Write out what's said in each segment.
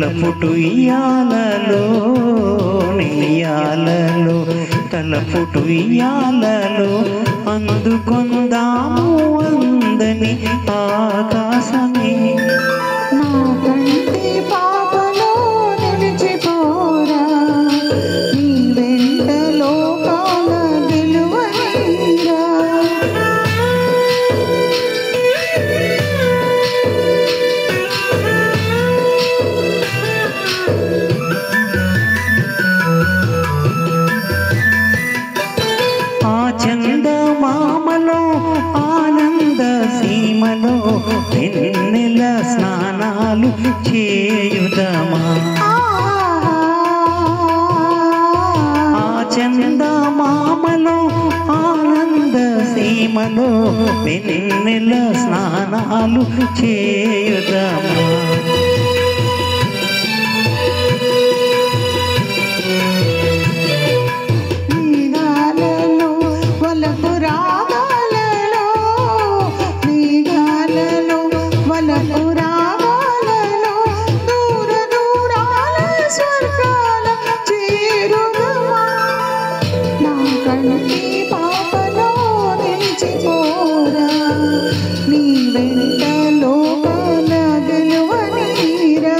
తలపుటు ఇయాలలో నియాలలో తలపుటు ఇయాలలో అందుకొందాము అందని ఆకాశమే నా కంటి పాపలో నిలిచిపోరా నీ వెంట లోకాల గెలువనీరా ఆ చంద మామలో ఆనంద సీమలో వెన్నెల స్నానాలు చేయుదమా ఆ చంద మామలో ఆనంద సీమలో వెన్నెల స్నానాలు చేయుదమా మేఘాలలో వలపు రాగాలలో మేఘాలలో వలపు రాగాలలో దూర దూరాల స్వర్గాల చేరుదమా నా కంటి పాపలో నిలిచిపోరా నీ వెంట లోకాల గెలువనీరా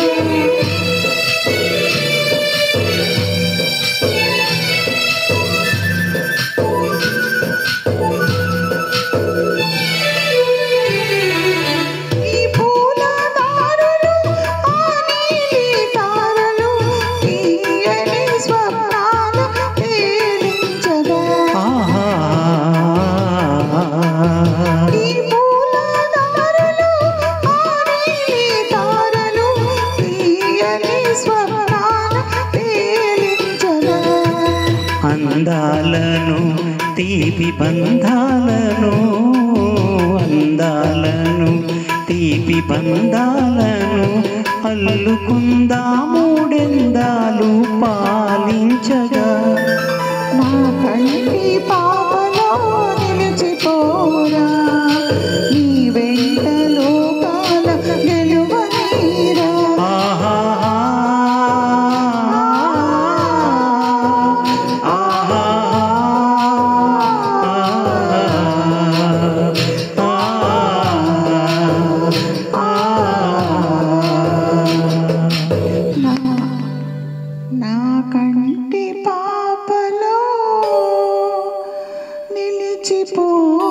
ఈ పూల దారులు ఆ నీలి తారలు తీయని స్వప్నాలు తేలించగా ఆహా ఈ పూల దారులు ఆ నీలి తారలు తీయని స్వప్నాలు తేలించగా అందాలను తీపి బంధాలను అందాలను తీపి బంధాలను అల్లుకుందాముడెందాలు పాలించగా నా కంటి పాపలో నిలిచిపోరా నీ వెంట లోకాల గెలువనీరా ఆహా ఆహా నా నా కంటి పాపలో నిలిచిపో